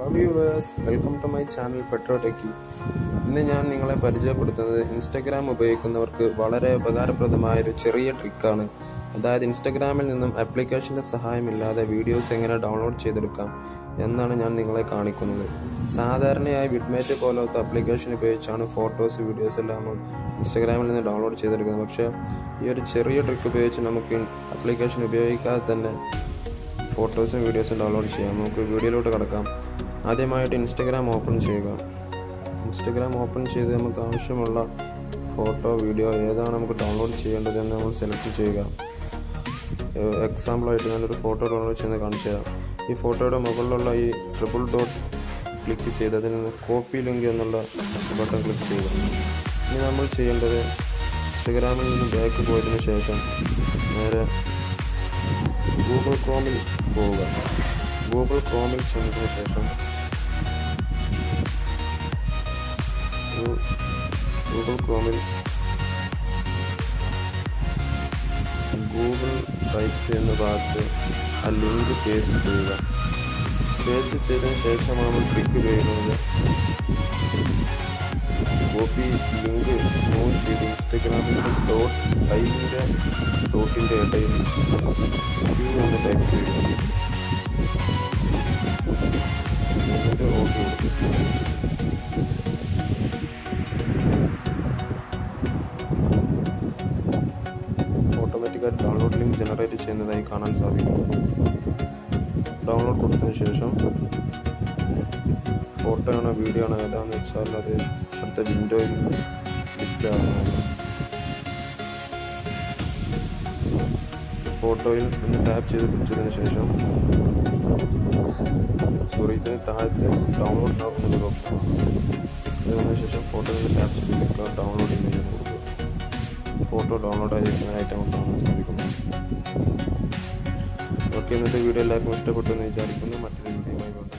hello viewers welcome to my channel Petrotechy ഇന്ന് ഞാൻ നിങ്ങളെ പരിചയപ്പെടുത്തുന്നത് ഇൻസ്റ്റഗ്രാം ഉപയോഗിക്കുന്നവർക്ക് വളരെ ഉപകാരപ്രദമായ ഒരു ചെറിയ ട്രിക്കാണ് അതായത് ഇൻസ്റ്റഗ്രാമിൽ നിന്നും ആപ്ലിക്കേഷന്റെ സഹായമില്ലാതെ വീഡിയോസ് എങ്ങനെ ഡൗൺലോഡ് ചെയ്തെടുക്കാം എന്നാണ് ഞാൻ നിങ്ങളെ കാണിക്കുന്നത് സാധാരണയായി വിഡ്മേറ്റ് പോലത്തെ ആപ്ലിക്കേഷൻ ഉപയോഗിച്ചാണ് ഫോട്ടോസ് വീഡിയോസ് എല്ലാം നമ്മൾ ഇൻസ്റ്റഗ്രാമിൽ നിന്ന് ഡൗൺലോഡ് ചെയ്തെടുക്കുന്നത് പക്ഷേ ഈ ഒരു ചെറിയ ട്രിക്ക് ഉപയോഗിച്ച് നമുക്ക് ആപ്ലിക്കേഷൻ ഉപയോഗിക്കാതെ തന്നെ ഫോട്ടോസും വീഡിയോസും ഡൗൺലോഡ് ചെയ്യാം നമുക്ക് വീഡിയോയിലോട്ട് കിടക്കാം ആദ്യമായിട്ട് ഇൻസ്റ്റഗ്രാം ഓപ്പൺ ചെയ്യുക ഇൻസ്റ്റഗ്രാം ഓപ്പൺ ചെയ്ത് നമുക്ക് ആവശ്യമുള്ള ഫോട്ടോ വീഡിയോ ഏതാണ് നമുക്ക് ഡൗൺലോഡ് ചെയ്യേണ്ടതെന്ന് നമ്മൾ സെലക്ട് ചെയ്യുക എക്സാമ്പിളായിട്ട് ഞാനൊരു ഫോട്ടോ ഡൗൺലോഡ് ചെയ്യുന്നത് കാണിച്ചു തരാം ഈ ഫോട്ടോയുടെ മുകളിലുള്ള ഈ ട്രിപ്പിൾ ഡോട്ട് ക്ലിക്ക് ചെയ്ത് അതിൽ നിന്ന് കോപ്പി ലിങ്ക് എന്നുള്ള ബട്ടൺ ക്ലിക്ക് ചെയ്യുക ഇനി നമ്മൾ ചെയ്യേണ്ടത് ഇൻസ്റ്റഗ്രാമിൽ നിന്ന് ബാക്ക് പോയതിനു ശേഷം നേരെ ഗൂഗിൾ ക്രോമിൽ പോവുക ഗൂഗിൾ ക്രോമിൽ ചെന്നതിന് ശേഷം ഗൂഗിൾ ക്രോമിൽ ഗൂഗിൾ ടൈപ്പ് ചെയ്യുന്ന ഭാഗത്ത് ആ ലിങ്ക് പേസ്റ്റ് ചെയ്യുക പേസ്റ്റ് ചെയ്തതിന് ശേഷമാണ് നമ്മൾ ക്ലിക്ക് ചെയ്യുന്നത് കോപ്പി ലിങ്ക് മൂവ് ചെയ്ത് ഇൻസ്റ്റഗ്രാമിൻ്റെ ഡോട്ട് ടൈമിൻ്റെ ഡോട്ടിൻ്റെ ഇടയിൽ ക്യൂ എന്ന് ടൈപ്പ് ചെയ്യുക എന്നിട്ട് ഓക്കെ ഓട്ടോമാറ്റിക്കായി ഡൗൺലോഡ് ലിങ്ക് ജനറേറ്റ് ചെയ്യുന്നതായി കാണാൻ സാധിക്കും ഡൗൺലോഡ് കൊടുത്തതിന് ശേഷം ഫോട്ടോ ആണോ വീഡിയോ ആണോ ഏതാണെന്ന് വെച്ചാൽ അത് അടുത്ത വിൻഡോയിൽ ഡിസ്പ്ലേ ആകുന്നതാണ് ഫോട്ടോയിൽ ഒന്ന് ടാപ്പ് ചെയ്ത് പിടിച്ചതിന് ശേഷം സോറി ഇതിന് താഴത്തെ ഡൗൺലോഡ് നൗ എന്നൊരു ഓപ്ഷനാണ് ഇതിന് ശേഷം ഫോട്ടോയിൽ ടാപ്പ് ചെയ്ത് നിൽക്കുക ഡൗൺലോഡ് ഇമേജ് എന്ന് കൊടുക്കുക ഫോട്ടോ ഡൗൺലോഡ് ആയിരിക്കുന്നതായിട്ട് നമുക്ക് കാണാൻ സാധിക്കുന്നു ഓക്കെ ഇന്നത്തെ വീഡിയോ എല്ലാവർക്കും ഇഷ്ടപ്പെട്ടു എന്ന് വിചാരിക്കുന്നു മറ്റൊരു വീഡിയോയുമായി